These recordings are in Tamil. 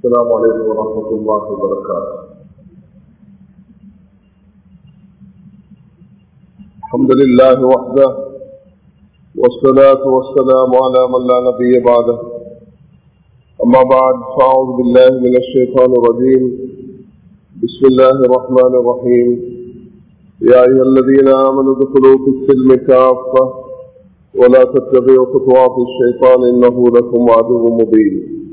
السلام عليكم ورحمة الله وبركاته الحمد لله وحده والصلاة والسلام على من لا نبي بعده أما بعد فأعوذ بالله من الشيطان الرجيم بسم الله الرحمن الرحيم يا أيها الذين آمنوا ادخلوا في السلم كافة ولا تتبعوا خطوات الشيطان إنه لكم عدو مبين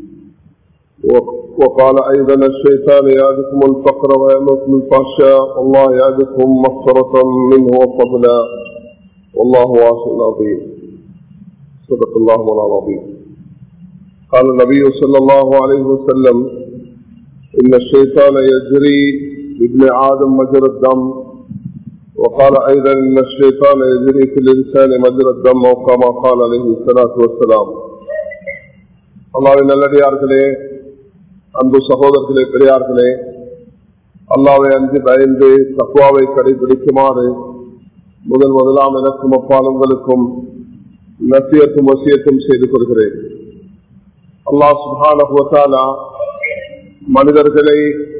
وقال أيضا الشيطان يعدكم الفقر ويأمركم الفحشاء والله يعدكم مغفرة منه وفضلا والله واسع عظيم صدق الله العظيم قال النبي صلى الله عليه وسلم إن الشيطان يجري ابن آدم مجرى الدم وقال أيضا إن الشيطان يجري في الإنسان مجرى الدم وكما قال عليه الصلاة والسلام அல்லாவின் நல்லடியார்களே அன்பு சகோதரர்களே பெரியார்களே அல்லாவை அஞ்சு பயந்து தக்குவாவை கடைபிடிக்குமாறு முதல் முதலாம் எனக்கும் அப்பாலுங்களுக்கும் நசியத்தும் வசியத்தும் செய்து கொள்கிறேன் அல்லாஹ் சுபானா மனிதர்களை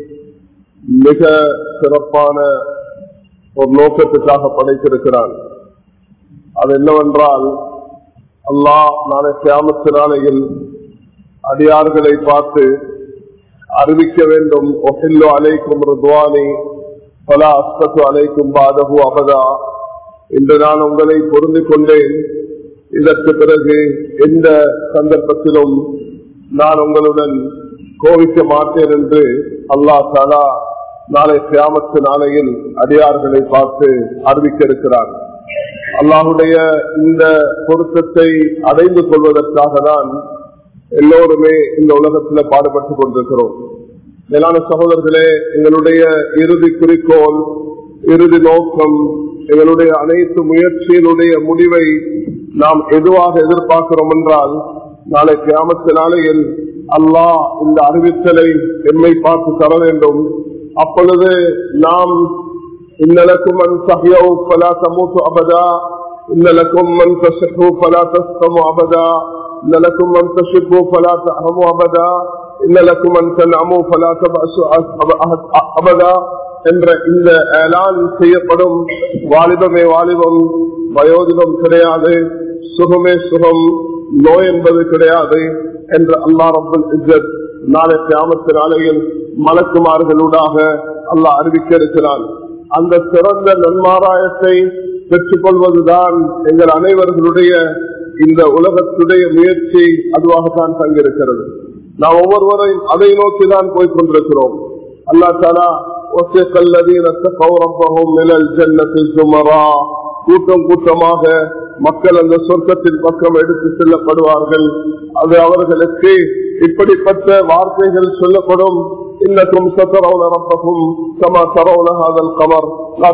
மிக சிறப்பான ஒரு நோக்கத்துக்காக படைத்திருக்கிறான் அது என்னவென்றால் அல்லாஹ் நாளை கியாமத்து நாளையில் அடியார்களை பார்த்து அறிவிக்க வேண்டும் ஒஹில்லோ அலைக்கும் ருத்வானி பல அஸ்தத்து அலைக்கும் பாதகு அபதா இன்று நான் உங்களை பொருந்திக் கொண்டேன் இதற்கு பிறகு எந்த சந்தர்ப்பத்திலும் நான் உங்களுடன் கோவிக்க மாட்டேன் என்று அல்லா தாலா நாளை கிராமத்து நாளையில் அடியார்களை பார்த்து அறிவிக்க இருக்கிறார் அல்லாஹுடைய இந்த பொருத்தத்தை அடைந்து கொள்வதற்காக தான் எல்லோருமே இந்த உலகத்தில் பாடுபட்டுக் கொண்டிருக்கிறோம் மேலான சகோதரர்களே எங்களுடைய இறுதி குறிக்கோள் இறுதி நோக்கம் எங்களுடைய அனைத்து முயற்சியினுடைய முடிவை நாம் எதுவாக எதிர்பார்க்கிறோம் என்றால் நாளை கிராமத்து நாளையில் அல்லாஹ் இந்த அறிவித்தலை எம்மை பார்த்து தர வேண்டும் அப்பொழுது நாம் இன்னலக்கும் மண் சஹியோ பலா சமூத்து அபதா இன்னலக்கும் மண் தசு பலா தஸ்தமு அபதா இன்னலக்கும் மண் தஷிப்பு பலா தஹமு அபதா இன்னலக்கும் மண் தன்அமு பலா தபசு அபதா என்ற இந்த ஏலான் செய்யப்படும் வாலிபமே வாலிபம் வயோதிபம் கிடையாது சுகமே சுகம் நோய் என்பது கிடையாது என்று அல்லா ரபுல் இஜத் நாளை கிராமத்து நாளையில் மலக்குமார்களூடாக அல்லாஹ் அறிவிக்க இருக்கிறான் அந்த சிறந்த நன்மாராயத்தை பெற்றுக் கொள்வதுதான் எங்கள் அனைவர்களுடைய இந்த உலகத்துடைய முயற்சி அதுவாகத்தான் தங்கியிருக்கிறது நாம் ஒவ்வொருவரையும் அதை நோக்கி தான் போய் கொண்டிருக்கிறோம் அல்லா தாலா கூட்டம் கூட்டமாக மக்கள் அந்த சொர்க்கத்தின் பக்கம் எடுத்து செல்லப்படுவார்கள் அது அவர்களுக்கு இப்படிப்பட்ட வார்த்தைகள் சொல்லப்படும் இன்னக்கும் சத்தரவுன ரப்பகும் சமா சரவுனஹாதல் கமர்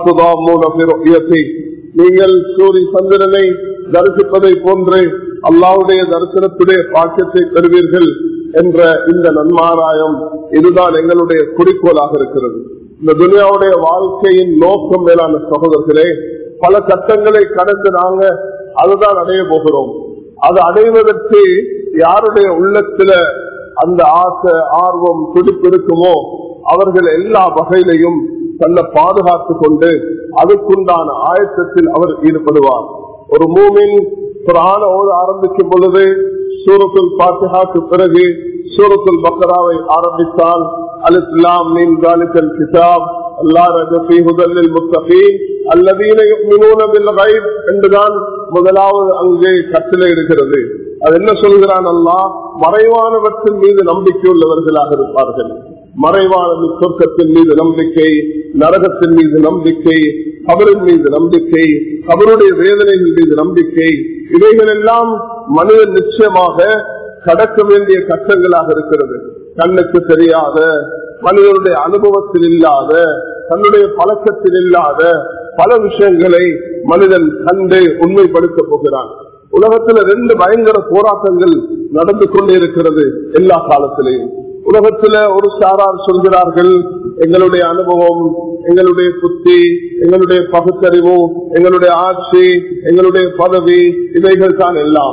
நீங்கள் சூரிய சந்திரனை தரிசிப்பதை போன்று அல்லாவுடைய தரிசனத்துடைய பாக்கியத்தை பெறுவீர்கள் என்ற இந்த நன்மாராயம் இதுதான் எங்களுடைய குறிக்கோளாக இருக்கிறது இந்த துனியாவுடைய வாழ்க்கையின் நோக்கம் மேலான சகோதரர்களே பல கட்டங்களை கடந்து நாங்க அதுதான் அடைய போகிறோம் அது அடைவதற்கு யாருடைய உள்ளத்துல அந்த ஆசை ஆர்வம் துடிப்பு இருக்குமோ அவர்கள் எல்லா வகையிலையும் தன்னை பாதுகாத்து கொண்டு அதுக்குண்டான ஆயத்தத்தில் அவர் ஈடுபடுவார் ஒரு மூமின் புராண ஓத ஆரம்பிக்கும் பொழுது சூரத்துல் பாத்திகாக்கு பிறகு சூரத்துல் பக்கராவை ஆரம்பித்தால் அலிஸ்லாம் மீன் காலிக்கல் கிதாப் அல்லா ரஜபி முதலில் முத்தகீன் அல்லதீன யுக்மினூன பில் கைப் என்றுதான் முதலாவது அங்கே கட்டளை இருக்கிறது அது என்ன சொல்கிறான் அல்லா மறைவானவற்றின் மீது நம்பிக்கை உள்ளவர்களாக இருப்பார்கள் மறைவான சொர்க்கத்தின் மீது நம்பிக்கை நரகத்தின் மீது நம்பிக்கை கபரின் மீது நம்பிக்கை கபருடைய வேதனைகள் மீது நம்பிக்கை இவைகள் எல்லாம் மனிதன் நிச்சயமாக கடக்க வேண்டிய கட்டங்களாக இருக்கிறது கண்ணுக்கு தெரியாத மனிதனுடைய அனுபவத்தில் இல்லாத தன்னுடைய பழக்கத்தில் இல்லாத பல விஷயங்களை மனிதன் கண்டு உண்மைப்படுத்த போகிறான் உலகத்துல ரெண்டு பயங்கர போராட்டங்கள் நடந்து கொண்டே இருக்கிறது எல்லா காலத்திலையும் உலகத்துல ஒரு சாரார் சொல்கிறார்கள் எங்களுடைய அனுபவம் எங்களுடைய புத்தி எங்களுடைய பகுத்தறிவு எங்களுடைய ஆட்சி எங்களுடைய பதவி இவைகள் தான் எல்லாம்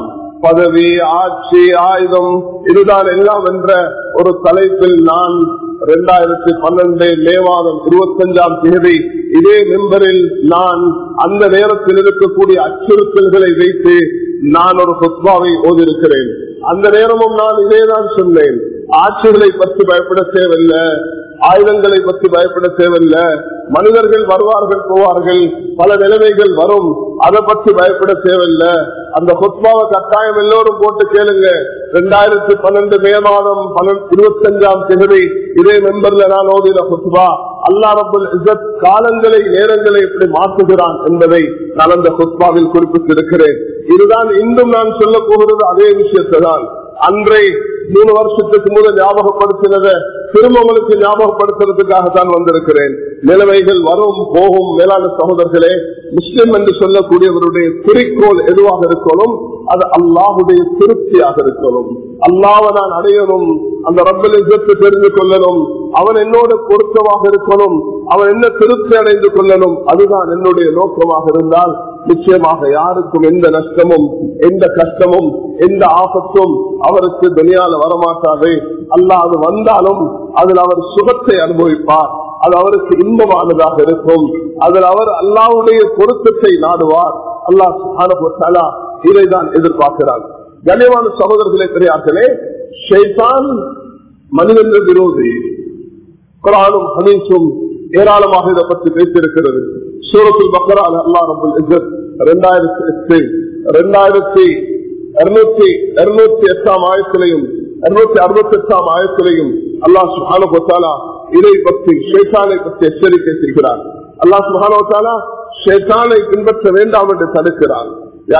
பதவி ஆட்சி ஆயுதம் இதுதான் எல்லாம் என்ற ஒரு தலைப்பில் நான் இரண்டாயிரத்தி பன்னெண்டு மே மாதம் இருபத்தஞ்சாம் தேதி இதே மெம்பரில் நான் அந்த நேரத்தில் இருக்கக்கூடிய அச்சுறுத்தல்களை வைத்து நான் ஒரு சொத்வாவை ஓதிருக்கிறேன் அந்த நேரமும் நான் இதேதான் சொன்னேன் ஆட்சிகளை பற்றி பயப்பட தேவையில்லை ஆயுதங்களை பற்றி பயப்பட தேவையில்லை மனிதர்கள் வருவார்கள் போவார்கள் பல நிலைமைகள் வரும் அதை பற்றி பயப்பட தேவையில்லை அந்த கொத்மாவை கட்டாயம் எல்லோரும் போட்டு கேளுங்க ரெண்டாயிரத்தி பன்னெண்டு மே மாதம் இருபத்தி அஞ்சாம் தேதி இதே மெம்பர்ல நான் ஓதின கொத்பா அல்லா ரபுல் இசத் காலங்களை நேரங்களை எப்படி மாற்றுகிறான் என்பதை நான் அந்த கொத்பாவில் குறிப்பிட்டிருக்கிறேன் இதுதான் இன்றும் நான் சொல்ல போகிறது அதே விஷயத்தை தான் அன்றை மூணு வருஷத்துக்கு முதல் ஞாபகப்படுத்தினத திரும்ப உங்களுக்கு ஞாபகப்படுத்துறதுக்காகத்தான் வந்திருக்கிறேன் நிலைமைகள் வரும் போகும் மேலான சகோதரர்களே முஸ்லிம் என்று சொல்லக்கூடியவருடைய குறிக்கோள் எதுவாக இருக்கணும் அது அல்லாஹுடைய திருப்தியாக இருக்கணும் அல்லாவை நான் அடையணும் அந்த ரப்பல் இசத்து தெரிந்து கொள்ளணும் அவன் என்னோட பொருத்தமாக இருக்கணும் அவன் என்ன திருப்தி அடைந்து கொள்ளணும் அதுதான் என்னுடைய நோக்கமாக இருந்தால் நிச்சயமாக யாருக்கும் எந்த நஷ்டமும் எந்த கஷ்டமும் எந்த ஆபத்தும் அவருக்கு துணியால வரமாட்டாது அல்ல அது வந்தாலும் அதில் அவர் சுகத்தை அனுபவிப்பார் அது அவருக்கு இன்பமானதாக இருக்கும் அதில் அவர் அல்லாவுடைய பொருத்தத்தை நாடுவார் அல்லாஹ் இதைதான் எதிர்பார்க்கிறார் கனியமான சகோதரர்களே பெரியார்களே ஷைதான் மனிதர்கள் விரோதி குரானும் ஹனீஸும் ஏராளமாக இதை பற்றி பேசியிருக்கிறது சூரத்தில் பக்கரால் அல்லா ரபுல் இஸ்ஸத் ரெண்டாயிரத்தி எட்டு ரெண்டாயிரத்தி இருநூத்தி இருநூத்தி எட்டாம் ஆயத்திலையும் இருநூத்தி அறுபத்தி எட்டாம் ஆயத்திலையும் அல்லாஹ் சுஹானுபத்தாலா இதை பற்றி ஷேத்தானை பற்றி எச்சரிக்கை செய்கிறார் அல்லாஹ் சுஹானுபத்தாலா ஷேத்தானை பின்பற்ற வேண்டாம் என்று தடுக்கிறார்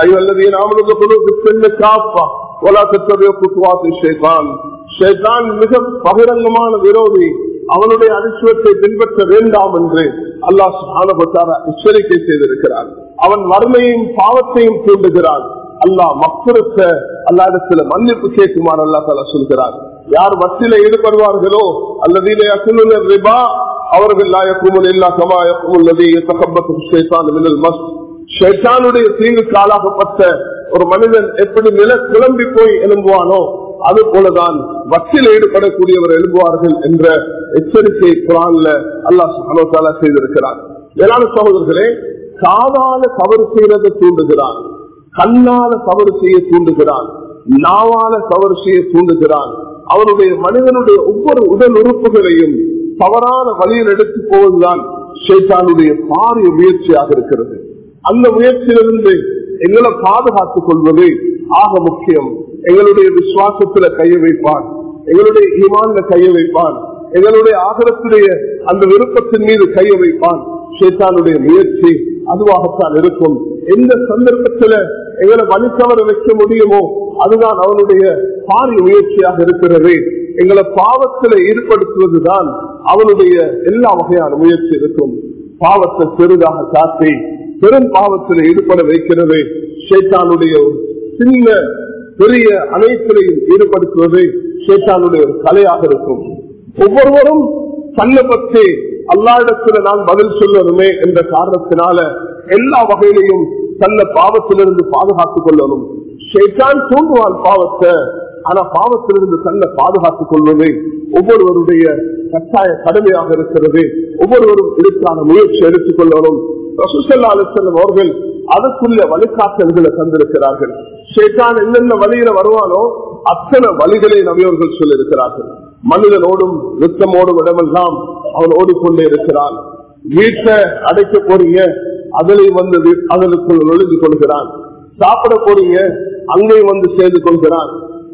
மிக பகிரங்கமான விரோதி அவனுடைய அதிர்ஷ்டத்தை பின்பற்ற வேண்டாம் என்று அல்லாஹ் சுஹானுபத்தாரா எச்சரிக்கை செய்திருக்கிறார் அவன் வறுமையும் பாவத்தையும் தூண்டுகிறான் அல்லாஹ் மக்களுக்க அல்லாடத்துல மன்னிப்பு கேட்குமாறு அல்லா தலா சொல்கிறார் யார் வட்டில ஈடுபடுவார்களோ அல்லது ரிபா அவர்கள் தீங்குக்கு ஆளாகப்பட்ட ஒரு மனிதன் எப்படி நில கிளம்பி போய் எழும்புவானோ அது போலதான் வட்டில் ஈடுபடக்கூடியவர் எழும்புவார்கள் என்ற எச்சரிக்கை குரான்ல அல்லாஹ் சுஹானோத்தாலா செய்திருக்கிறார் வேளாண் சகோதரர்களே காதால தவறு செய்யறதை தூண்டுகிறான் கண்ணால தவறு செய்ய தூண்டுகிறான் நாவால தவறு செய்ய தூண்டுகிறான் அவனுடைய மனிதனுடைய ஒவ்வொரு உடல் உறுப்புகளையும் தவறான வழியில் எடுத்து போவதுதான் ஷேத்தானுடைய பாரிய முயற்சியாக இருக்கிறது அந்த முயற்சியிலிருந்து எங்களை பாதுகாத்துக் கொள்வது ஆக முக்கியம் எங்களுடைய விசுவாசத்துல கைய வைப்பான் எங்களுடைய ஈமான்ல கைய வைப்பான் எங்களுடைய ஆகரத்துடைய அந்த விருப்பத்தின் மீது கைய வைப்பான் ஷேத்தானுடைய முயற்சி அதுவாகத்தான் இருக்கும் எந்த சந்தர்ப்பத்துல எங்களை வலித்தவர வைக்க முடியுமோ அதுதான் அவனுடைய பாரிய முயற்சியாக இருக்கிறது எங்களை பாவத்தில் ஈடுபடுத்துவதுதான் அவனுடைய எல்லா வகையான முயற்சி இருக்கும் பாவத்தை பெரிதாக காட்டி பெரும் பாவத்தில் ஈடுபட வைக்கிறது ஷேத்தானுடைய சின்ன பெரிய அனைத்திலையும் ஈடுபடுத்துவது ஷேத்தானுடைய ஒரு கலையாக இருக்கும் ஒவ்வொருவரும் தன்னை பற்றி அல்லாடத்துல நான் பதில் சொல்லணுமே என்ற காரணத்தினால எல்லா வகையிலையும் தன்னை பாவத்திலிருந்து பாதுகாத்துக் கொள்ளணும் ஷேட்டான் தூண்டுவான் பாவத்தை ஆனா பாவத்திலிருந்து தன்னை பாதுகாத்துக் கொள்வது ஒவ்வொருவருடைய கட்டாய கடமையாக இருக்கிறது ஒவ்வொருவரும் இதுக்கான முயற்சி எடுத்துக் கொள்ளணும் ரசூசல்லா அலிசல்லம் அவர்கள் அதுக்குள்ள வழிகாட்டல்களை தந்திருக்கிறார்கள் ஷேட்டான் என்னென்ன வழியில வருவானோ அத்தனை வழிகளை நவியவர்கள் சொல்லியிருக்கிறார்கள் மனிதனோடும் யுத்தமோடும் இடமெல்லாம் அவன் ஓடிக்கொண்டே இருக்கிறான் வீட்டை அடைக்க போறீங்க அதிலையும் வந்து அதற்குள் நுழைந்து கொள்கிறான் சாப்பிட போறீங்க அங்கேயும் வந்து சேர்ந்து கொள்கிறான்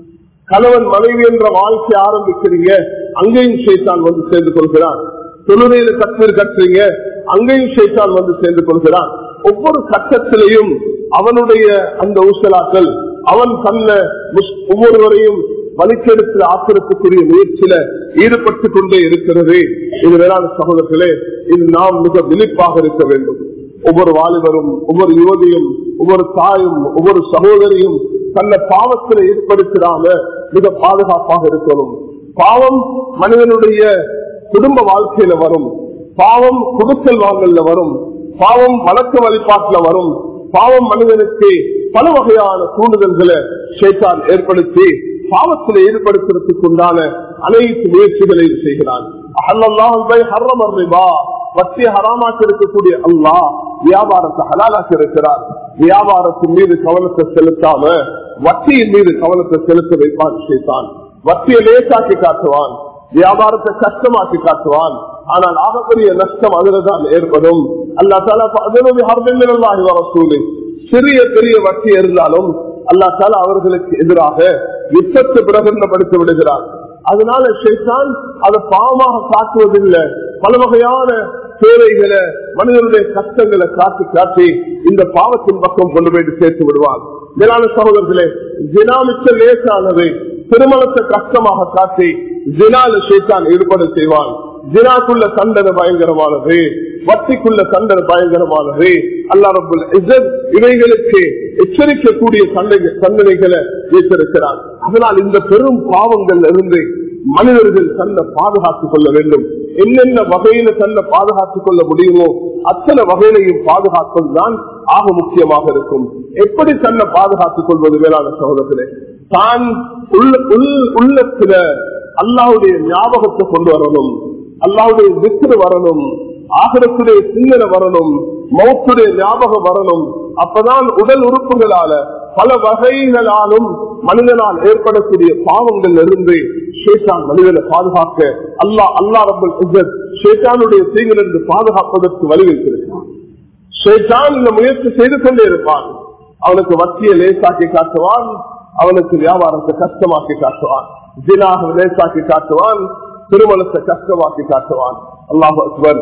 கணவன் மனைவி என்ற வாழ்க்கை ஆரம்பிக்கிறீங்க அங்கேயும் சேர்த்தான் வந்து சேர்ந்து கொள்கிறான் தொழுகையில கற்றீர் கட்டுறீங்க அங்கேயும் சேர்த்தான் வந்து சேர்ந்து கொள்கிறான் ஒவ்வொரு கட்டத்திலையும் அவனுடைய அந்த ஊசலாக்கள் அவன் தன்ன ஒவ்வொருவரையும் வலிக்கெடுத்து ஆக்கிரத்துக்குரிய முயற்சியில ஈடுபட்டு கொண்டே இருக்கிறது இது வேளாண் சகோதரர்களே இது நாம் மிக விழிப்பாக இருக்க வேண்டும் ஒவ்வொரு வாலிபரும் ஒவ்வொரு யுவதியும் ஒவ்வொரு தாயும் ஒவ்வொரு சகோதரியும் தன்னை பாவத்தில் ஈடுபடுத்திடாம மிக பாதுகாப்பாக இருக்கணும் பாவம் மனிதனுடைய குடும்ப வாழ்க்கையில வரும் பாவம் குடுக்கல் வாங்கல்ல வரும் பாவம் வழக்கு வழிபாட்டுல வரும் பாவம் மனிதனுக்கு பல வகையான தூண்டுதல்களை ஷேத்தான் ஏற்படுத்தி பாவத்தில் ஈடுபடுத்துறதுக்கு உண்டான அனைத்து முயற்சிகளையும் செய்கிறான் வட்டியை ஹராமாக்கி இருக்கக்கூடிய அல்லாஹ் வியாபாரத்தை ஹலாலாக்கி இருக்கிறார் வியாபாரத்தின் மீது கவனத்தை செலுத்தாம வட்டியின் மீது கவனத்தை செலுத்த வைப்பான் ஷேத்தான் வட்டியை லேசாக்கி காட்டுவான் வியாபாரத்தை கஷ்டமாக்கி காட்டுவான் ஆனால் ஆகப்பெரிய நஷ்டம் அதுலதான் ஏற்படும் அல்லா தாலா வர சூழி சிறிய பெரிய வட்டி இருந்தாலும் அல்லா தாலா அவர்களுக்கு எதிராக யுத்தத்தை பிரகடனப்படுத்தி விடுகிறார் அதனால ஷைத்தான் அதை பாவமாக காட்டுவதில்லை பல வகையான தேவைகளை மனிதனுடைய கஷ்டங்களை காட்டி காட்டி இந்த பாவத்தின் பக்கம் கொண்டு போயிட்டு சேர்த்து விடுவார் மேலான சகோதரர்களே ஜினாமிச்ச லேசானது திருமணத்தை கஷ்டமாக காட்டி ஜினால ஷேத்தான் ஈடுபட செய்வான் ஜினாக்குள்ள தண்டனை பயங்கரமானது வட்டிக்குள்ள தண்டனை பயங்கரமானது அல்லா ரபுல் இவைகளுக்கு எச்சரிக்கக்கூடிய தண்டனைகளை வைத்திருக்கிறார் அதனால் இந்த பெரும் பாவங்கள் இருந்து மனிதர்கள் தன்னை பாதுகாத்துக் கொள்ள வேண்டும் என்னென்ன வகையில தன்னை பாதுகாத்துக் கொள்ள முடியுமோ அத்தனை வகையிலையும் பாதுகாப்பதுதான் ஆக முக்கியமாக இருக்கும் எப்படி தன்னை பாதுகாத்துக் கொள்வது மேலான சகோதரத்திலே தான் உள்ளத்துல அல்லாவுடைய ஞாபகத்தை கொண்டு வரணும் அல்லாவுடைய வித்திரு வரணும் ஆகரத்துடைய சிந்தனை வரணும் மௌத்துடைய ஞாபகம் வரணும் அப்பதான் உடல் உறுப்புகளால பல வகைகளாலும் மனிதனால் ஏற்படக்கூடிய பாவங்கள் இருந்து ஷேட்டான் மனிதனை பாதுகாக்க அல்லா அல்லா ரபுல் இசத் ஷேட்டானுடைய தீங்கிலிருந்து பாதுகாப்பதற்கு வலியுறுத்திருக்கிறான் ஷேட்டான் இந்த முயற்சி செய்து கொண்டே இருப்பான் அவனுக்கு வட்டியை லேசாக்கி காட்டுவான் அவனுக்கு வியாபாரத்தை கஷ்டமாக்கி காட்டுவான் ஜினாக லேசாக்கி காட்டுவான் திருமணத்தை கஷ்டமாக்கி காட்டுவான் அல்லாஹ் அக்பர்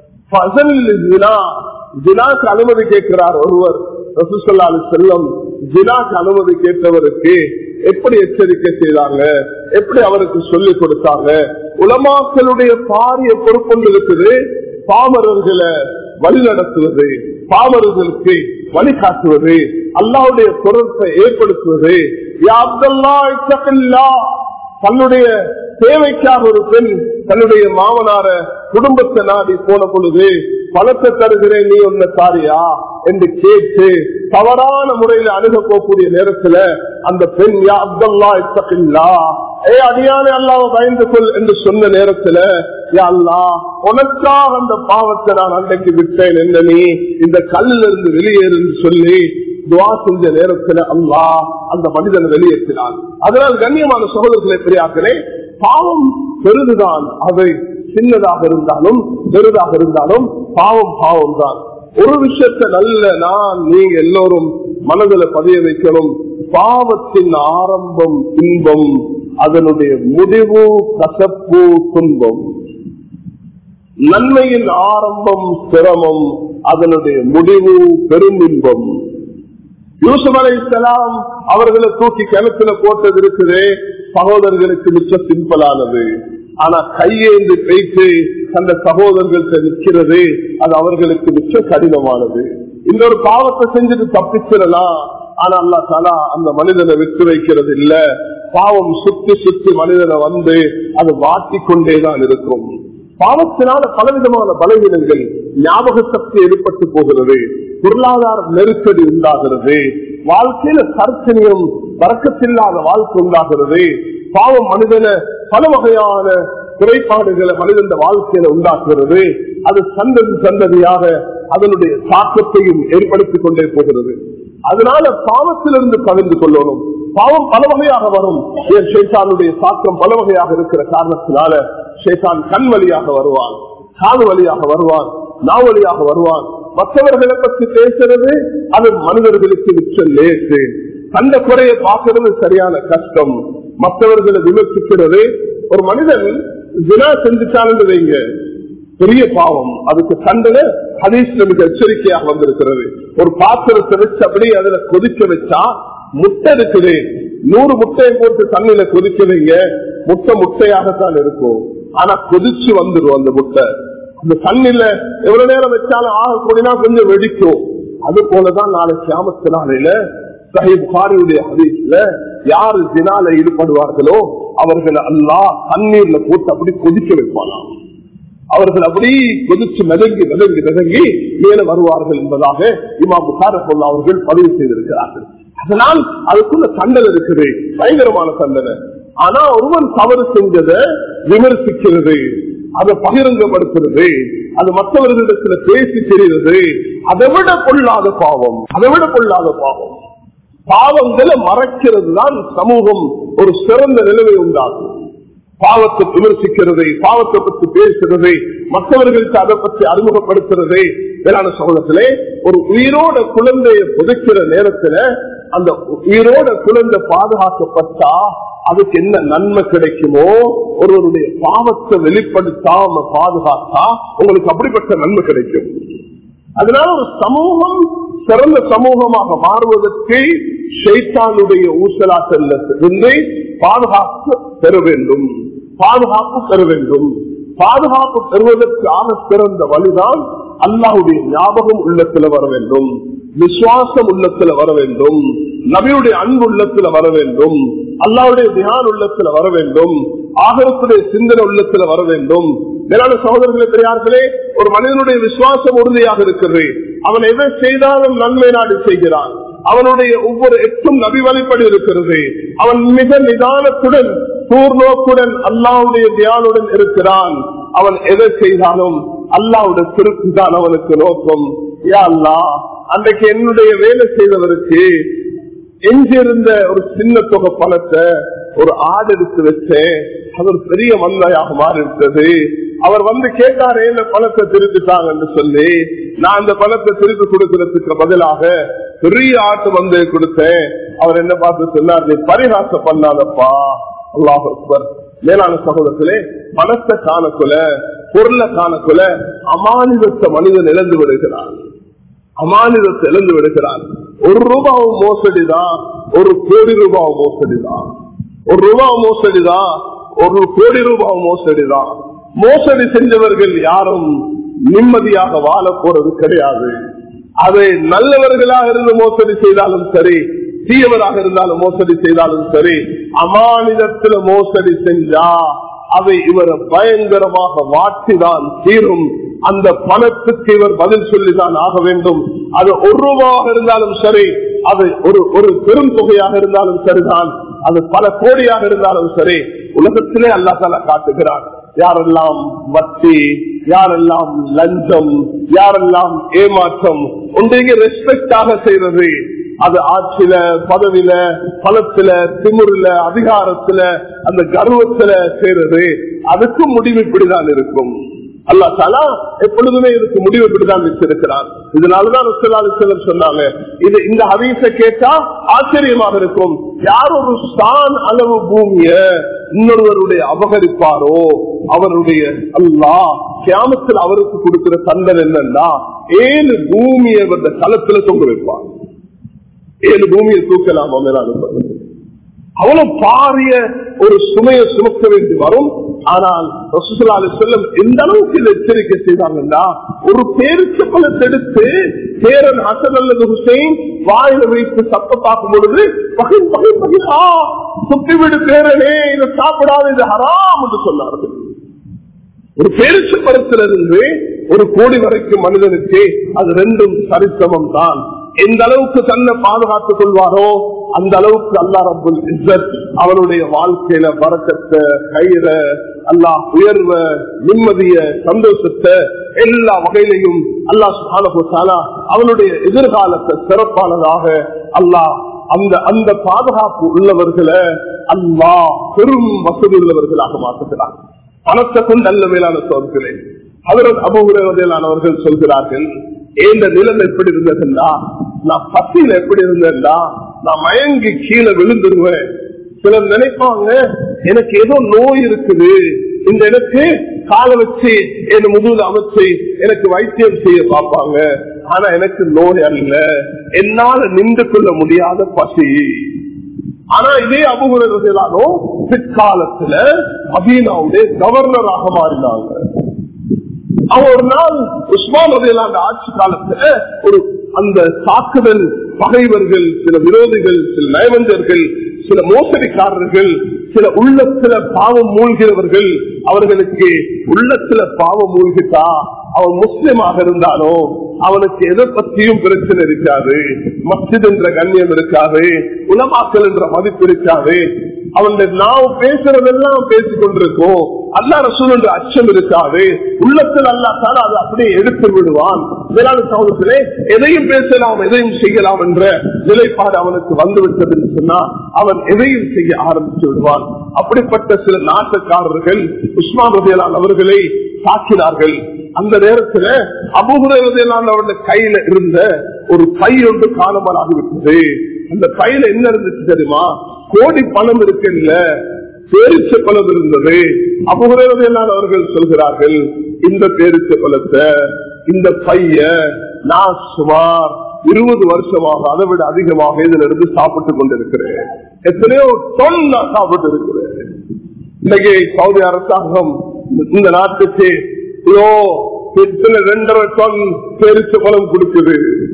ஜினாக்கு அனுமதி கேட்கிறார் ஒருவர் ரசூசல்லாலு செல்லம் ஜினாக்கு அனுமதி கேட்டவருக்கு எப்படி எச்சரிக்கை செய்தாங்க எப்படி அவருக்கு சொல்லிக் கொடுத்தாங்க உலமாக்களுடைய பாரிய பொறுப்பொன்று இருக்குது பாமரர்களை வழிநடத்துவது பாமரர்களுக்கு வழிகாட்டுவது அல்லாவுடைய தொடர்பை ஏற்படுத்துவது தன்னுடைய தேவைக்காக ஒரு பெண் தன்னுடைய மாமனார குடும்பத்தை நாடி போன பொழுது பணத்தை தருகிறேன் நீ ஒன்ன தாரியா என்று கேட்டு தவறான முறையில் அணுக போகக்கூடிய நேரத்துல அந்த பெண் யா அப்தல்லா இத்தகில்லா ஏ அடியானே அல்லாவ பயந்து கொள் என்று சொன்ன நேரத்துல யா அல்லா உனக்காக அந்த பாவத்தை நான் அன்றைக்கு விட்டேன் என்ன நீ இந்த கல்லில் இருந்து வெளியேறு சொல்லி துவா செஞ்ச நேரத்துல அல்லா அந்த மனிதனை வெளியேற்றினான் அதனால் கண்ணியமான சகோதரர்களை பெரியாக்கிறே பாவம் பெரிதுதான் அதை சின்னதாக இருந்தாலும் பெரிதாக இருந்தாலும் பாவம் பாவம் தான் ஒரு விஷயத்த நல்ல நான் நீங்க எல்லோரும் மனதில் பதிய வைக்கணும் பாவத்தின் ஆரம்பம் இன்பம் அதனுடைய முடிவு கசப்பு துன்பம் நன்மையின் ஆரம்பம் சிரமம் அதனுடைய முடிவு பெரும் இன்பம் யூசுப் அலை இஸ்லாம் அவர்களை தூக்கி கிணத்துல போட்டது இருக்குது சகோதரர்களுக்கு மிச்ச சிம்பிளானது ஆனா கையேந்து பேச்சு அந்த சகோதரர்கள்ட்ட நிற்கிறது அது அவர்களுக்கு மிச்ச கடினமானது இந்த ஒரு பாவத்தை செஞ்சுட்டு தப்பிச்சிடலாம் ஆனா அல்லா தாலா அந்த மனிதனை விட்டு வைக்கிறது இல்ல பாவம் சுத்தி சுத்தி மனிதனை வந்து அது மாட்டிக்கொண்டேதான் இருக்கும் பாவத்தினால பலவிதமான பலவீனங்கள் ஞாபக சக்தி ஏற்பட்டு போகிறது பொருளாதார நெருக்கடி உண்டாகிறது வாழ்க்கையில சர்ச்சனையும் வரக்கத்தில்லாத வாழ்க்கை உண்டாகிறது பாவம் மனிதனை பல வகையான குறைபாடுகளை மனிதன் வாழ்க்கையில உண்டாக்குகிறது அது சந்ததி சந்ததியாக அதனுடைய தாக்கத்தையும் ஏற்படுத்திக் கொண்டே போகிறது அதனால பாவத்திலிருந்து பகிர்ந்து கொள்ளணும் பாவம் பல வகையாக வரும் ஏன் ஷேசானுடைய தாக்கம் பல வகையாக இருக்கிற காரணத்தினால ஷேசான் கண் வழியாக வருவான் காது வழியாக வருவான் நாவழியாக வருவான் மற்றவர்களை பற்றி பேசுறது அது மனிதர்களுக்கு மிச்சம் லேசு கண்ட குறையை பார்க்கறது சரியான கஷ்டம் மற்றவர்களை விமர்சிக்கிறது ஒரு மனிதன் வினா செஞ்சுட்டான்னு வைங்க பெரிய பாவம் அதுக்கு தண்டனை ஹதீஸ்ல மிக எச்சரிக்கையாக வந்திருக்கிறது ஒரு பாத்திரத்தை வச்சு அப்படியே அதுல கொதிக்க வச்சா முட்டை இருக்குது நூறு முட்டையை போட்டு தண்ணியில கொதிக்க வைங்க முட்டை முட்டையாகத்தான் இருக்கும் ஆனா கொதிச்சு வந்துடும் அந்த முட்டை அந்த தண்ணில எவ்வளவு நேரம் வச்சாலும் ஆகக்கூடியனா கொஞ்சம் வெடிக்கும் அது போலதான் நாளை கியாமத்து நாளையில சஹி புகாரியுடைய ஹதீஸ்ல யாரு தினால ஈடுபடுவார்களோ அவர்களை அல்லா தண்ணீர்ல போட்டு அப்படி கொதிக்க வைப்பானாம் அவர்கள் அப்படி கொதிச்சு மிதங்கி மிதங்கி மிதங்கி மேல வருவார்கள் என்பதாக இமா புகார அவர்கள் பதிவு செய்திருக்கிறார்கள் அதனால் அதுக்குள்ள தண்டனை இருக்குது பயங்கரமான தண்டனை ஆனா ஒருவன் தவறு செஞ்சதை விமர்சிக்கிறது அதை பகிரங்கப்படுத்துறது அது மற்றவர்களிடத்துல பேசி தெரிகிறது அதை விட கொள்ளாத பாவம் அதை விட கொள்ளாத பாவம் பாவங்களை மறைக்கிறது தான் சமூகம் ஒரு சிறந்த நிலைமை உண்டாகும் பாவத்தை விமர்சிக்கிறது பாவத்தை பற்றி பேசுறது மற்றவர்களுக்கு அதை பற்றி அறிமுகப்படுத்துறது வேளாண் சமூகத்திலே ஒரு உயிரோட குழந்தையை புதைக்கிற நேரத்துல அந்த உயிரோட குழந்தை பாதுகாக்கப்பட்டா அதுக்கு என்ன நன்மை கிடைக்குமோ ஒருவருடைய பாவத்தை வெளிப்படுத்தாம பாதுகாத்தா உங்களுக்கு அப்படிப்பட்ட நன்மை கிடைக்கும் அதனால ஒரு சமூகம் சிறந்த சமூகமாக மாறுவதற்கு ஷைத்தானுடைய ஊசலாட்டத்திலிருந்து பாதுகாப்பு பெற வேண்டும் பாதுகாப்பு பெற வேண்டும் பாதுகாப்பு பெறுவதற்காக சிறந்த வழிதான் அல்லாஹுடைய ஞாபகம் உள்ளத்துல வர வேண்டும் விசுவாசம் உள்ளத்துல வர வேண்டும் நபியுடைய அன்பு உள்ளத்துல வர வேண்டும் அல்லாவுடைய தியான் உள்ளத்துல வர வேண்டும் ஆகரத்துடைய சிந்தனை உள்ளத்துல வர வேண்டும் மேலான சகோதரர்களே பெரியார்களே ஒரு மனிதனுடைய விசுவாசம் உறுதியாக இருக்கிறது அவன் எதை செய்தாலும் நன்மை நாடு செய்கிறான் அவனுடைய ஒவ்வொரு எட்டும் நபி வழிபடி இருக்கிறது அவன் மிக நிதானத்துடன் கூர்நோக்குடன் அல்லாவுடைய தியானுடன் இருக்கிறான் அவன் எதை செய்தாலும் அல்லாவுடைய திருப்தி தான் அவனுக்கு நோக்கம் யா அல்லா அன்றைக்கு என்னுடைய வேலை செய்தவருக்கு எங்கிருந்த ஒரு சின்ன தொகை பணத்தை ஒரு ஆடு எடுத்து வச்சேன் அது ஒரு பெரிய மந்தையாக மாறி இருந்தது அவர் வந்து கேட்டாரே இந்த பணத்தை திருப்பிட்டாங்கன்னு சொல்லி நான் அந்த பணத்தை திருப்பி கொடுக்கறதுக்கு பதிலாக பெரிய ஆட்டு மந்தையை கொடுத்தேன் அவர் என்ன பார்த்து சொன்னார் நீ பரிகாசம் பண்ணாதப்பா அல்லாஹ் அக்பர் மேலான சகோதரத்திலே பணத்தை காணக்குல பொருளை காணக்குல அமானிதத்தை மனிதன் இழந்து விடுகிறான் அமானிதத்தை இழந்து விடுகிறான் ஒரு ரூபாவும் மோசடிதான் ஒரு கோடி ரூபாவும் மோசடிதான் ஒரு ரூபாய் மோசடிதான் ஒரு கோடி ரூபாய் மோசடிதான் மோசடி செஞ்சவர்கள் யாரும் நிம்மதியாக வாழ போறது கிடையாது அதை நல்லவர்களாக இருந்து மோசடி செய்தாலும் சரி தீயவராக இருந்தாலும் மோசடி செய்தாலும் சரி அமானிதத்துல மோசடி செஞ்சா அதை இவர் பயங்கரமாக வாட்டிதான் தீரும் அந்த பணத்துக்கு இவர் பதில் சொல்லிதான் ஆக வேண்டும் அது ஒரு ரூபாவாக இருந்தாலும் சரி அது ஒரு ஒரு பெரும் தொகையாக இருந்தாலும் சரிதான் அது பல கோடியாக இருந்தாலும் சரி உலகத்திலே அல்லா தால காட்டுகிறார் யாரெல்லாம் வட்டி யாரெல்லாம் லஞ்சம் யாரெல்லாம் ஏமாற்றம் ஒன்றைக்கு ரெஸ்பெக்டாக செய்யறது அது ஆட்சியில பதவியில பணத்துல திமுறில அதிகாரத்துல அந்த கர்வத்துல செய்யறது அதுக்கும் முடிவு இப்படிதான் இருக்கும் அல்லா தாலா எப்பொழுதுமே இதுக்கு முடிவு இப்படிதான் வச்சிருக்கிறார் இதனாலதான் செல்லம் சொன்னாங்க இது இந்த ஹதீச கேட்டா ஆச்சரியமாக இருக்கும் யார் ஒரு சான் அளவு பூமிய இன்னொருவருடைய அபகரிப்பாரோ அவருடைய அல்லா கியாமத்தில் அவருக்கு கொடுக்கிற தண்டனை என்னன்னா ஏழு பூமியை வந்த களத்துல தொங்க வைப்பார் ஏழு பூமியை தூக்கலாம் அவ்வளவு பாரிய ஒரு சுமையை சுமக்க வேண்டி வரும் ஆனால் செல்லம் எந்த அளவுக்கு இதை எச்சரிக்கை செய்தாங்கன்னா ஒரு பேருக்கு பலத்தை எடுத்து பேரன் ஹசன் அல்லது ஹுசைன் வாயில வைத்து சத்த பார்க்கும் பொழுது பகை பகை பகிரா சுத்தி விடு பேரனே இதை சாப்பிடாத இது ஹராம் என்று சொன்னார்கள் ஒரு பேரிச்சு படத்திலிருந்து ஒரு கோடி வரைக்கும் மனிதனுக்கு அது ரெண்டும் சரிசமம் தான் எந்த அளவுக்கு தன்னை பாதுகாத்துக் கொள்வாரோ அந்த அளவுக்கு அல்லா ரபுல் இஸ்ஸத் அவனுடைய வாழ்க்கையில வரக்கத்தை கயிற அல்லா உயர்வ நிம்மதிய சந்தோஷத்தை எல்லா வகையிலையும் அல்லா சுகானா அவனுடைய எதிர்காலத்தை சிறப்பானதாக அல்லாஹ் அந்த அந்த பாதுகாப்பு உள்ளவர்களை அல்லா பெரும் வசதி உள்ளவர்களாக மாற்றுகிறார் பணத்தை கொண்டு அல்ல மேலான சோதர்களே அவரது அபகுரவதையிலானவர்கள் சொல்கிறார்கள் இந்த நிலம் எப்படி இருந்ததுன்னா நான் பசியில எப்படி இருந்தேன்னா நான் மயங்கி கீழே விழுந்துருவேன் சிலர் நினைப்பாங்க எனக்கு ஏதோ நோய் இருக்குது இந்த எனக்கு கால வச்சு என் முதுகுல அமைச்சு எனக்கு வைத்தியம் செய்ய பார்ப்பாங்க ஆனா எனக்கு நோய் அல்ல என்னால நின்று கொள்ள முடியாத பசி ஆனா இதே அபுகுரோ பிற்காலத்துல மதீனாவுடைய கவர்னராக மாறினாங்க அவன் ஒரு நாள் உஸ்மான் அந்த ஆட்சி காலத்துல ஒரு அந்த தாக்குதல் பகைவர்கள் சில விரோதிகள் சில நயவஞ்சர்கள் சில மோசடிக்காரர்கள் சில உள்ளத்துல பாவம் மூழ்கிறவர்கள் அவர்களுக்கு உள்ளத்துல பாவம் மூழ்கிட்டா அவன் முஸ்லிமாக இருந்தாலும் அவனுக்கு எதை பத்தியும் பிரச்சனை இருக்காது மஸ்ஜித் என்ற கண்ணியம் இருக்காது உலமாக்கல் என்ற மதிப்பு இருக்காது அவனுடைய நாம் பேசுறதெல்லாம் பேசிக் கொண்டிருக்கோம் அல்லா ரசூல் என்ற அச்சம் இருக்காது உள்ளத்தில் அல்லா தான் அதை அப்படியே எடுத்து விடுவான் வேளாண் சமூகத்திலே எதையும் பேசலாம் எதையும் செய்யலாம் என்ற நிலைப்பாடு அவனுக்கு வந்துவிட்டது என்று சொன்னால் அவன் எதையும் செய்ய ஆரம்பித்து விடுவான் அப்படிப்பட்ட சில நாட்டுக்காரர்கள் உஸ்மான் ரதியலான் அவர்களை தாக்கினார்கள் அந்த நேரத்தில் அபுகுரையிலான அவருடைய கையில இருந்த ஒரு பை ஒன்று காணாமலாகிவிட்டது அந்த பையில என்ன இருந்துச்சு தெரியுமா கோடி பணம் இருக்குல்ல பேரிச்ச பழம் இருந்தது அபுகுரையிலான அவர்கள் சொல்கிறார்கள் இந்த பேரிச்ச பழத்தை இந்த பைய நான் சுமார் இருபது வருஷமாக அதை விட அதிகமாக இதுல இருந்து சாப்பிட்டுக் கொண்டிருக்கிறேன் எத்தனையோ தொன் நான் சாப்பிட்டு இருக்கிறேன் இன்னைக்கு சவுதி அரசாங்கம் இந்த நாட்டுக்கு ஐயோ இத்தனை ரெண்டரை டன் பெருசு பலம் கொடுக்குது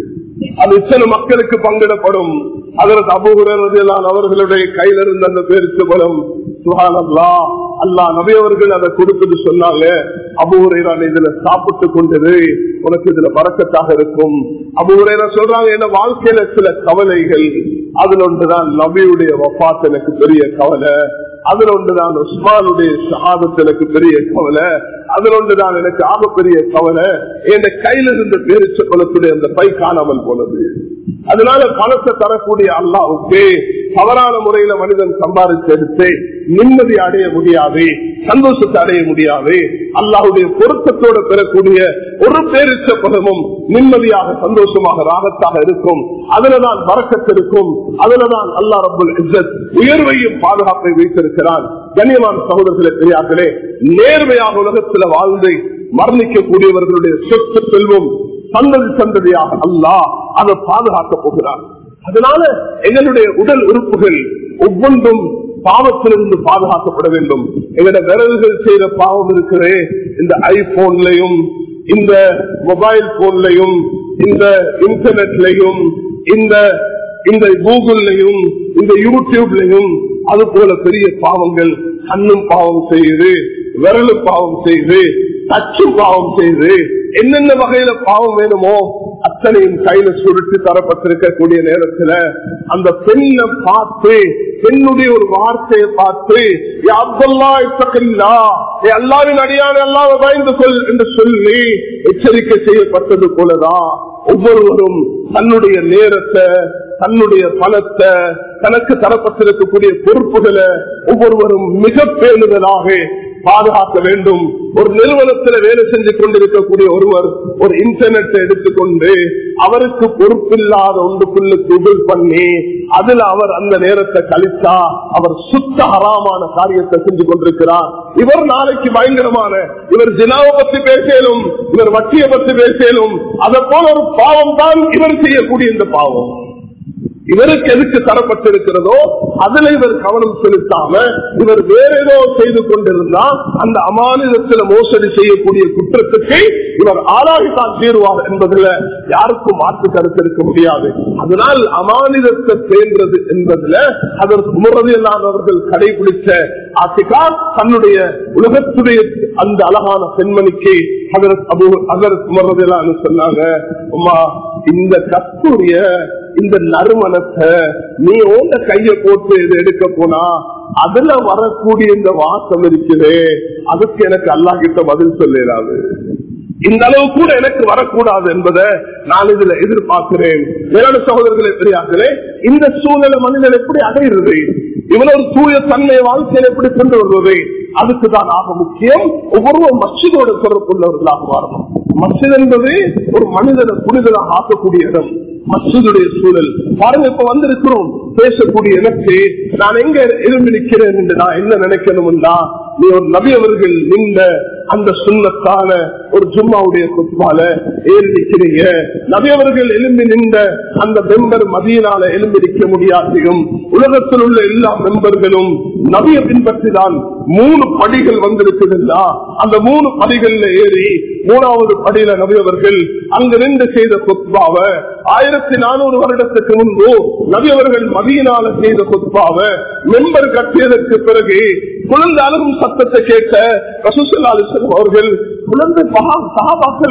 அது இத்தனை மக்களுக்கு பங்கிடப்படும் அதற்கு அபுகுரன் அவர்களுடைய கையில இருந்த அந்த பெருசு பலம் சுகானல்லா அல்லா நபியவர்கள் அதை கொடுத்தது சொன்னாங்க அபுகுரைரான் இதுல சாப்பிட்டு கொண்டது உனக்கு இதுல வரக்கத்தாக இருக்கும் அபுகுரைரா சொல்றாங்க என்ன வாழ்க்கையில சில கவலைகள் அதுல ஒன்றுதான் நபியுடைய வப்பாத் எனக்கு பெரிய கவலை அதுல ஒன்றுதான் உஸ்மானுடைய ஷஹாதத் எனக்கு பெரிய கவலை அதுல ஒன்றுதான் எனக்கு ஆகப்பெரிய கவலை என் கையில இருந்த பேரிச்ச குலத்துடைய அந்த பை காணாமல் போனது அதனால பணத்தை தரக்கூடிய அல்லாவுக்கு தவறான முறையில மனிதன் சம்பாதிச்சு எடுத்து நிம்மதி அடைய முடியாது சந்தோஷத்தை அடைய முடியாது அல்லாஹுடைய பொருத்தத்தோடு பெறக்கூடிய ஒரு பேரிச்ச பதமும் நிம்மதியாக சந்தோஷமாக ராகத்தாக இருக்கும் அதுலதான் வரக்கத்து இருக்கும் அதுலதான் அல்லா ரபுல் இஸ்ஸத் உயர்வையும் பாதுகாப்பை வைத்திருக்கிறான் கண்ணியமான சகோதரர்களே பெரியார்களே நேர்மையாக உலகத்தில் வாழ்ந்து மரணிக்கக்கூடியவர்களுடைய சொத்து செல்வம் சந்ததி சந்ததியாக அல்லாஹ் அதை பாதுகாக்க போகிறார் அதனால எங்களுடைய உடல் உறுப்புகள் ஒவ்வொன்றும் பாவத்திலிருந்து பாதுகாக்கப்பட வேண்டும் எங்களுடைய விரல்கள் செய்த பாவம் இருக்கிறே இந்த ஐபோன்லையும் இந்த மொபைல் போன்லையும் இந்த இன்டர்நெட்லையும் இந்த இந்த கூகுள்லையும் இந்த யூடியூப்லையும் அது போல பெரிய பாவங்கள் கண்ணும் பாவம் செய்யுது விரலும் பாவம் செய்து தச்சும் பாவம் செய்து என்னென்ன வகையில பாவம் வேணுமோ அத்தனையும் கையில சுருட்டி தரப்பட்டிருக்கக்கூடிய நேரத்துல அந்த பெண்ணை பார்த்து பெண்ணுடைய ஒரு வார்த்தையை பார்த்து எல்லாரின் அடியான அல்லாத பயந்து கொள் என்று சொல்லி எச்சரிக்கை செய்யப்பட்டது போலதான் ஒவ்வொருவரும் தன்னுடைய நேரத்தை தன்னுடைய பணத்தை தனக்கு தரப்பட்டிருக்கக்கூடிய பொறுப்புகளை ஒவ்வொருவரும் மிக பேணுதலாக பாதுகாக்க வேண்டும் ஒரு நிறுவனத்தில் வேலை செஞ்சு கொண்டிருக்கக்கூடிய ஒருவர் ஒரு இன்டர்நெட்டை எடுத்துக்கொண்டு அவருக்கு பொறுப்பில்லாத ஒன்றுக்குள்ள கூகுள் பண்ணி அதுல அவர் அந்த நேரத்தை கழித்தா அவர் சுத்த ஹராமான காரியத்தை செஞ்சு கொண்டிருக்கிறார் இவர் நாளைக்கு பயங்கரமான இவர் ஜினாவை பத்தி பேசலும் இவர் வட்டியை பத்தி பேசலும் அதை போல ஒரு பாவம் தான் இவர் செய்யக்கூடிய இந்த பாவம் இவருக்கு எதுக்கு தரப்பட்டிருக்கிறதோ அதுல இவர் கவனம் செலுத்தாம இவர் வேற ஏதோ செய்து கொண்டிருந்தா அந்த அமானிதத்தில் மோசடி செய்யக்கூடிய குற்றத்துக்கு இவர் ஆளாகித்தான் தீர்வார் என்பதுல யாருக்கும் மாற்று கருத்து இருக்க முடியாது அதனால் அமானிதத்தை சேர்ந்தது என்பதுல அதற்கு முறதியில்லாதவர்கள் கடைபிடிச்ச ஆசிகா தன்னுடைய உலகத்துடைய அந்த அழகான பெண்மணிக்கு அதற்கு முறதிலான்னு சொன்னாங்க அம்மா இந்த கஸ்தூரிய இந்த நறுமணத்தை நீ ஓந்த கைய போட்டு இதை எடுக்க போனா அதுல வரக்கூடிய இந்த வாசம் இருக்குது அதுக்கு எனக்கு அல்லா கிட்ட பதில் சொல்லிடாது இந்த அளவு கூட எனக்கு வரக்கூடாது என்பதை நான் இதுல எதிர்பார்க்கிறேன் வேளாண் சகோதரர்களே பெரியார்களே இந்த சூழலை மனிதன் எப்படி அடைகிறது இவ்வளவு தூய தன்மை வாழ்க்கையில் எப்படி கொண்டு வருவது அதுக்கு தான் ஆக முக்கியம் ஒவ்வொருவரும் மசிதோட தொடர்புள்ளவர்களாக வரணும் மசித் என்பது ஒரு மனிதனை புனிதனாக ஆக்கக்கூடிய இடம் மசூதுடைய சூழல் பாருங்க இப்ப வந்திருக்கிறோம் பேசக்கூடிய எனக்கு நான் எங்க எழுந்து நிற்கிறேன் என்று நான் என்ன நினைக்கணும்னா நீ ஒரு நபி அவர்கள் நின்ற அந்த சுண்ணத்தான ஒரு ஜும்மாவுடைய குத்துவால ஏறி நிற்கிறீங்க நபி அவர்கள் எழும்பி நின்ற அந்த மெம்பர் மதியனால எழும்பி நிற்க முடியாதையும் உலகத்தில் உள்ள எல்லா மெம்பர்களும் நபியை பின்பற்றிதான் மூணு படிகள் வந்திருக்குதுல்லா அந்த மூணு படிகள்ல ஏறி மூணாவது படியில நபியவர்கள் அங்கு நின்று செய்த குத்பாவ ஆயிரத்தி நானூறு வருடத்துக்கு முன்பு நபியவர்கள் மதியனால செய்த குத்பாவ மெம்பர் கட்டியதற்கு பிறகு குழந்தை அழுகும் சத்தத்தை கேட்ட ரசூசல்லா அலிஸ்லம் அவர்கள் குழந்தை சகாபாக்கள்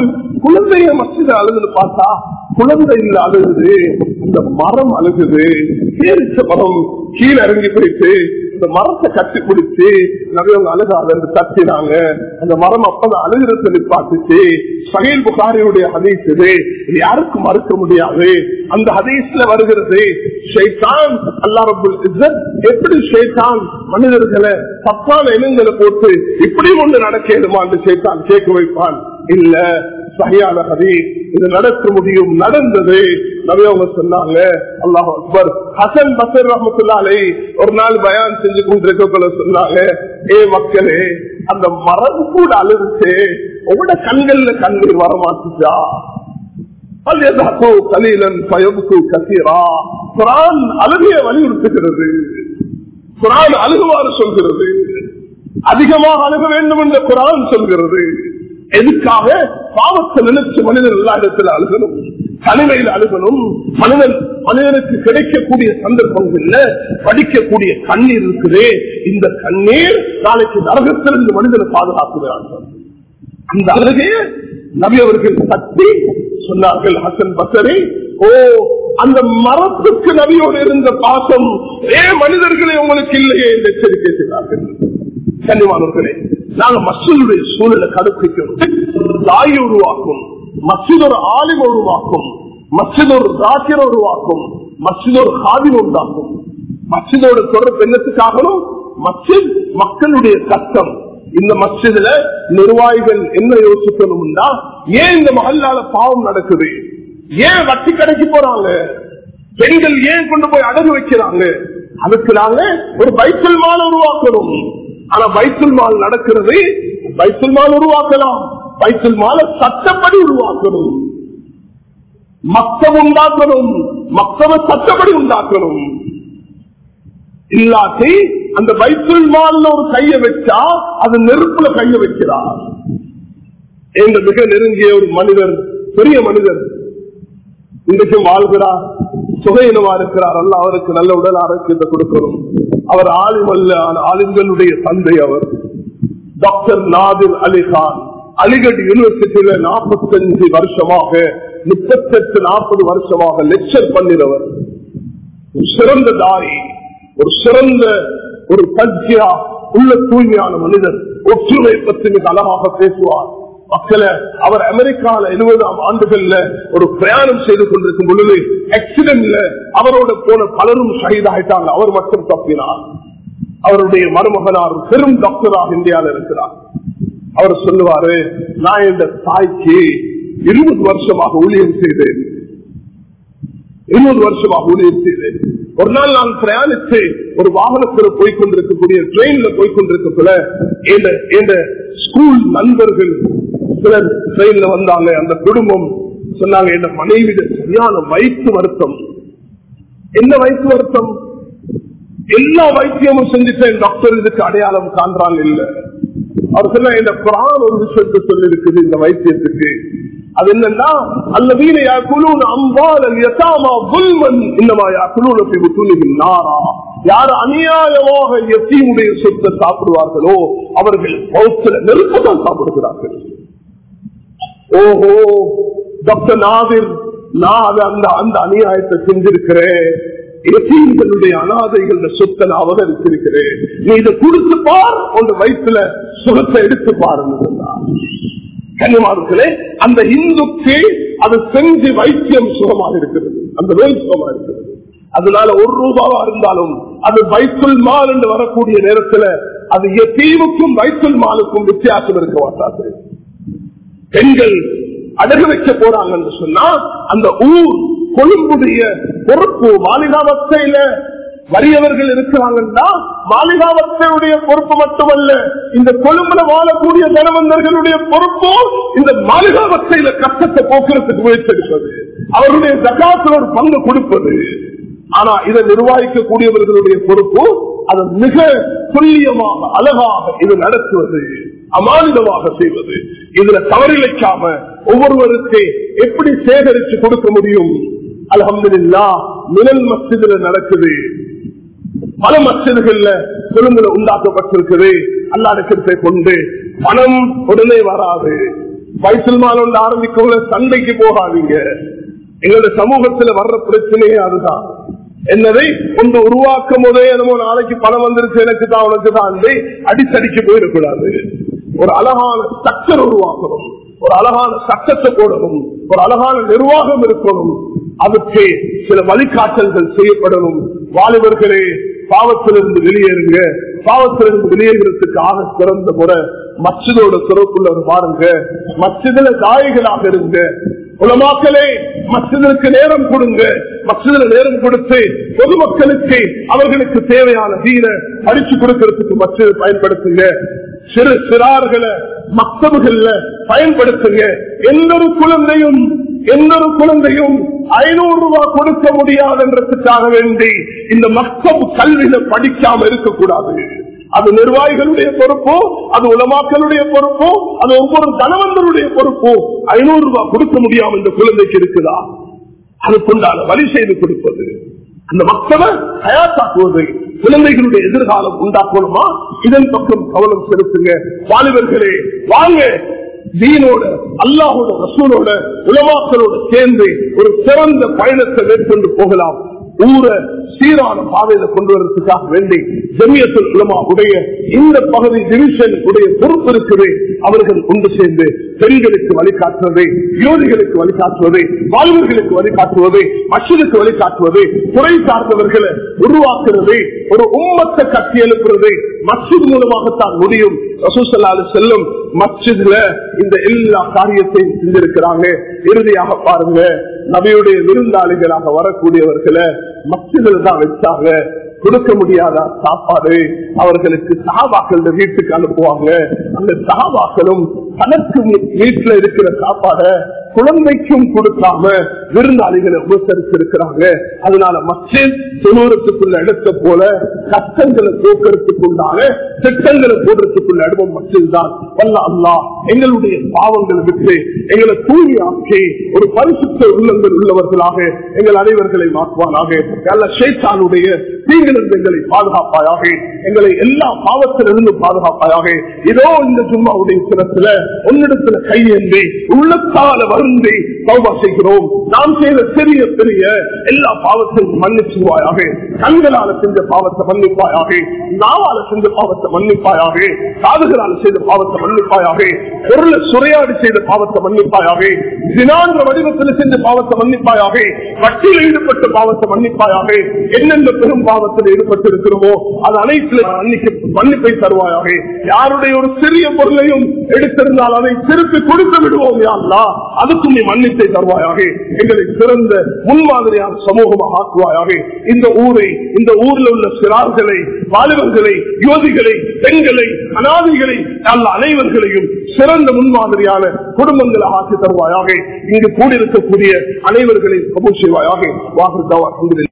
குழந்தைய மசித அழுதுன்னு பார்த்தா குழந்தை இல்ல அழுகுது இந்த மரம் அழுகுது பேரிச்ச மரம் கீழே இறங்கி போயிட்டு இந்த மரத்தை கட்டி பிடிச்சு நிறையவங்க அழுகாத தட்டினாங்க அந்த மரம் அப்பதான் அழுகிறத நிப்பாட்டுச்சு சகைல் புகாரியுடைய ஹதீஸ் இது இது யாருக்கும் மறுக்க முடியாது அந்த ஹதீஸ்ல வருகிறது ஷைத்தான் அல்லா ரபுல் இஸ்ஸத் எப்படி ஷைத்தான் மனிதர்களை தப்பான எண்ணங்களை போட்டு இப்படி ஒன்று நடக்கணுமா என்று ஷைத்தான் கேட்க வைப்பான் இல்ல சரியான ஹதீஸ் இது நடக்க முடியும் நடந்தது நிறைய அவங்க சொன்னாங்க அல்லாஹ் அக்பர் ஹசன் பசர் ரஹமத்துல்லாலே ஒரு நாள் பயான் செஞ்சு கொண்டிருக்க சொன்னாங்க ஏ மக்களே அந்த மரம் கூட அழுதுச்சு உங்களோட கண்கள்ல கண்ணீர் வரமாட்டுச்சா கலீலன் பயமுக்கு கசீரா குரான் அழுகைய வலியுறுத்துகிறது குரான் அழுகுமாறு சொல்கிறது அதிகமாக அழுக வேண்டும் என்று குரான் சொல்கிறது எதுக்காக பாவத்தை நினைச்சு மனிதன் எல்லா இடத்துல அழுகணும் தனிமையில் அழுகணும் மனிதன் மனிதனுக்கு கிடைக்கக்கூடிய சந்தர்ப்பங்கள்ல படிக்கக்கூடிய கண்ணீர் இருக்குது இந்த கண்ணீர் நாளைக்கு நரகத்திலிருந்து மனிதனை பாதுகாக்கிறார்கள் அந்த அழுகைய நபி அவர்கள் சக்தி சொன்னார்கள் ஹசன் பசரி ஓ அந்த மரத்துக்கு நபியோடு இருந்த பாசம் ஏ மனிதர்களே உங்களுக்கு இல்லையே என்று எச்சரிக்கை செய்தார்கள் கண்ணியமானவர்களே நாங்க மசிதுடைய சூழலை கடுப்பிக்கணும் தாயை உருவாக்கும் மசித் ஒரு ஆலிம் உருவாக்கும் மசித் ஒரு ராக்கிர உருவாக்கும் மசித் ஒரு காதில் உண்டாக்கும் மசிதோட தொடர்பு என்னத்துக்காகணும் மசித் மக்களுடைய கஷ்டம் இந்த மசிதுல நிர்வாகிகள் என்ன யோசிக்கணும்னா ஏன் இந்த மகல்லால பாவம் நடக்குது ஏன் வட்டி கடைக்கு போறாங்க பெண்கள் ஏன் கொண்டு போய் அடகு வைக்கிறாங்க அதுக்கு நாங்க ஒரு பைத்தல் மால் உருவாக்கணும் ஆனா பைத்துல் மால் நடக்கிறது பைத்துல் மால் உருவாக்கலாம் பைத்துல் மால சட்டப்படி உருவாக்கணும் மக்தம் உண்டாக்கணும் மக்தவ சட்டப்படி உண்டாக்கணும் இல்லாட்டி அந்த பைத்துல் மால்ல ஒரு கைய வச்சா அது நெருப்புல கைய வைக்கிறார் எங்க மிக நெருங்கிய ஒரு மனிதர் பெரிய மனிதர் இன்றைக்கும் வாழ்கிறார் சுகையினமா இருக்கிறார் அல்ல அவருக்கு நல்ல உடல் ஆரோக்கியத்தை கொடுக்கணும் அவர் ஆலிம் அல்ல ஆலிம்களுடைய தந்தை அவர் டாக்டர் நாதிர் அலிகான் அலிகட் யூனிவர்சிட்டியில நாற்பத்தஞ்சு வருஷமாக முப்பத்தெட்டு நாற்பது வருஷமாக லெக்சர் பண்ணினவர் ஒரு சிறந்த தாய் ஒரு சிறந்த ஒரு தஜ்யா உள்ள தூய்மையான மனிதர் ஒற்றுமை பற்றி மிக அழகாக பேசுவார் மக்களை அவர் அமெரிக்கால எழுபதாம் ஆண்டுகள்ல ஒரு பிரயாணம் செய்து கொண்டிருக்கும் பொழுது ஆக்சிடென்ட்ல அவரோட போன பலரும் ஷஹீதாயிட்டாங்க அவர் மட்டும் தப்பினார் அவருடைய மருமகனார் பெரும் டாக்டராக இந்தியாவில் இருக்கிறார் அவர் சொல்லுவாரு நான் இந்த தாய்க்கு இருபது வருஷமாக ஊழியம் செய்தேன் இருபது வருஷமாக ஊழியம் செய்தேன் ஒரு நாள் நான் பிரயாணித்து ஒரு வாகனத்தில் போய்கொண்டிருக்கக்கூடிய ட்ரெயின்ல போய்கொண்டிருக்கக்குள்ள ஸ்கூல் நண்பர்கள் சிலர் ட்ரெயின்ல வந்தாங்க அந்த குடும்பம் சொன்னாங்க என் மனைவி சரியான வயிற்று வருத்தம் என்ன வயிற்று வருத்தம் எல்லா வைத்தியமும் செஞ்சுட்டேன் டாக்டர் இதுக்கு அடையாளம் காண்றாங்க இல்ல அவர் சொன்ன இந்த குரான் ஒரு விஷயத்தை சொல்லி இருக்குது இந்த வைத்தியத்துக்கு அது என்னன்னா அல்ல வீணையா குழு அம்பால் யசாமா புல்மன் இன்னமாயா குழு துணிவில் நாரா யார் அநியாயமாக எத்தீமுடைய சொத்தை சாப்பிடுவார்களோ அவர்கள் பௌத்தில நெருப்பதான் சாப்பிடுகிறார்கள் ஓஹோ டாக்டர் நாதிர் நான் அந்த அந்த அநியாயத்தை செஞ்சிருக்கிறேன் எத்தீம்களுடைய அனாதைகள் சொத்தை நான் அவதரித்திருக்கிறேன் நீ இதை கொடுத்து பார் உங்க வயிற்றுல சுகத்தை எடுத்து பாருன்னு சொன்னார் கன்னிமார்களே அந்த இந்துக்கு அது செஞ்சு வைத்தியம் சுகமாக இருக்கிறது அந்த நோய் சுகமாக இருக்கிறது அதனால ஒரு ரூபாவா இருந்தாலும் அது வைத்துல் மால் என்று வரக்கூடிய நேரத்தில் அது எத்தீவுக்கும் வைத்துல் மாலுக்கும் வித்தியாசம் இருக்க மாட்டாது பெண்கள் அடகு வைக்க போறாங்க என்று சொன்னா அந்த ஊர் கொழும்புடைய பொறுப்பு மாளிகாவத்தையில வறியவர்கள் இருக்கிறாங்கன்னா மாளிகாவத்தையுடைய பொறுப்பு மட்டுமல்ல இந்த கொழும்புல வாழக்கூடிய தனவந்தர்களுடைய பொறுப்பு இந்த மாளிகாவத்தையில கஷ்டத்தை போக்குறதுக்கு முயற்சிப்பது அவருடைய ஜகாத்துல ஒரு பங்கு கொடுப்பது ஆனா இதை நிர்வாகிக்கக்கூடியவர்களுடைய பொறுப்பு அதை மிக துல்லியமாக அழகாக இது நடத்துவது அமானிதமாக செய்வது இதுல தவறிழைக்காம ஒவ்வொருவருக்கு எப்படி சேகரித்து கொடுக்க முடியும் அலமதுல்லா மினல் மசிதில நடக்குது பல மசிதுகள்ல கொழும்புல உண்டாக்கப்பட்டிருக்குது அல்லாடத்தை கொண்டு பணம் உடனே வராது பைசல்மான் ஒன்று ஆரம்பிக்கவங்கள சண்டைக்கு போகாதீங்க எங்களுடைய சமூகத்துல வர்ற பிரச்சனையே அதுதான் என்னதை கொண்டு உருவாக்கும் போதே என்னமோ நாளைக்கு பணம் வந்துருச்சு எனக்கு தான் உனக்கு தான் அடிச்சடிக்கு போயிடக்கூடாது ஒரு அழகான ஸ்ட்ரக்சர் உருவாக்கணும் ஒரு அழகான சட்டத்தை போடணும் ஒரு அழகான நிர்வாகம் இருக்கணும் அதுக்கு சில வழிகாட்டல்கள் செய்யப்படணும் வாலிபர்களே பாவத்திலிருந்து வெளியேறுங்க பாவத்திலிருந்து வெளியேறுறதுக்காக சிறந்த முறை மச்சதோட சிறப்புள்ள பாருங்க மச்சதுல தாய்களாக இருங்க உலமாக்களே மசிதனுக்கு நேரம் கொடுங்க மசிதன நேரம் கொடுத்து பொதுமக்களுக்கு அவர்களுக்கு தேவையான தீர அடிச்சு கொடுக்கறதுக்கு மசித பயன்படுத்துங்க சிறு சிறார்களை மக்தபுகள்ல பயன்படுத்துங்க எந்த ஒரு குழந்தையும் எந்த ஒரு குழந்தையும் ஐநூறு ரூபாய் கொடுக்க முடியாதுன்றதுக்காக வேண்டி இந்த மக்தப் கல்வியில படிக்காம இருக்கக்கூடாது அது நிர்வாகிகளுடைய பொறுப்போ அது உலமாக்களுடைய பொறுப்போ அது ஒவ்வொரு தனவந்தருடைய பொறுப்போ ஐநூறு ரூபாய் கொடுக்க முடியாம இந்த குழந்தைக்கு இருக்குதா அதுக்குண்டான வழி செய்து கொடுப்பது அந்த மக்களை தயாராக்குவது குழந்தைகளுடைய எதிர்காலம் உண்டாக்கணுமா இதன் பக்கம் கவனம் செலுத்துங்க வாலிபர்களே வாங்க தீனோட அல்லாஹோட ரசூலோட உலமாக்களோட சேர்ந்து ஒரு சிறந்த பயணத்தை மேற்கொண்டு போகலாம் ஊரை சீரான பாதையில கொண்டு வரதுக்காக வேண்டி ஜமியத்தில் உலமா உடைய இந்த பகுதி டிவிஷன் உடைய பொறுப்பு இருக்குது அவர்கள் கொண்டு சேர்ந்து பெண்களுக்கு வழிகாட்டுவதை யோதிகளுக்கு வழிகாட்டுவதை வாழ்வர்களுக்கு வழிகாட்டுவதை மஷனுக்கு வழிகாட்டுவதை துறை சார்ந்தவர்களை உருவாக்குறது ஒரு உம்மத்தை கட்டி எழுப்புறது மசித் மூலமாகத்தான் முடியும் ரசூசல்லாது செல்லும் மஸ்ஜித்ல இந்த எல்லா காரியத்தையும் செஞ்சிருக்கிறாங்க இறுதியாக பாருங்க நபியுடைய விருந்தாளிகளாக வரக்கூடியவர்களை மஸ்ஜிதில் தான் வச்சாங்க கொடுக்க முடியாத சாப்பாடு அவர்களுக்கு சகாபாக்கள் வீட்டுக்கு அனுப்புவாங்க அந்த சகாபாக்களும் தனக்கு வீட்டுல இருக்கிற சாப்பாட குழந்தைக்கும் கொடுக்காம விருந்தாளிகளை உபசரிச்சிருக்கிறாங்க அதனால மச்சேன் தொண்ணூறுக்குள்ள இடத்த போல கஷ்டங்களை போக்குறதுக்கு உண்டான திட்டங்களை போடுறதுக்குள்ள இடமும் மச்சல் தான் வல்ல அல்லா எங்களுடைய பாவங்களை விட்டு எங்களை தூய்மையாக்கி ஒரு பரிசுத்த உள்ளங்கள் உள்ளவர்களாக எங்கள் அனைவர்களை மாற்றுவானாக நல்ல ஷேத்தானுடைய தீங்கிலிருந்து எங்களை பாதுகாப்பாயாக எங்களை எல்லா பாவத்திலிருந்து பாதுகாப்பாயாக இதோ இந்த ஜும்மாவுடைய சிறத்துல உன்னிடத்துல கையேந்தி உள்ளத்தால வருந்தி சௌபா செய்கிறோம் நாம் செய்த சிறிய பெரிய எல்லா பாவத்தையும் மன்னிச்சுவாயாக கண்களால செஞ்ச பாவத்தை மன்னிப்பாயாக நாவால செஞ்ச பாவத்தை மன்னிப்பாயாக காதுகளால் செய்த பாவத்தை மன்னிப்பாயாக பொருளை சுரையாடி செய்த பாவத்தை மன்னிப்பாயாக தினான்ற வடிவத்தில் செஞ்ச பாவத்தை மன்னிப்பாயாக வட்டியில் ஈடுபட்ட பாவத்தை மன்னிப்பாயாக என்னென்ன பெரும் பாவத்தில் ஈடுபட்டு இருக்கிறோமோ அது அனைத்துல மன்னிப்பை தருவாயாக யாருடைய ஒரு சிறிய பொருளையும் எடுத்திருந்தால் அதை திருப்பி கொடுத்து விடுவோம் யாருலா அதுக்கும் நீ மன்னிப்பை தருவாயாக எங்களை சிறந்த முன்மாதிரியான சமூகமாக ஆக்குவாயாக இந்த ஊரை இந்த ஊரில் உள்ள சிறார்களை வாலிபர்களை யுவதிகளை பெண்களை அனாதிகளை அல்ல அனைவர்களையும் சிறந்த முன்மாதிரியான குடும்பங்களை ஆக்கி தருவாயாக இங்கு கூடியிருக்கக்கூடிய அனைவர்களையும் கபூர் செய்வாயாக வாக்கு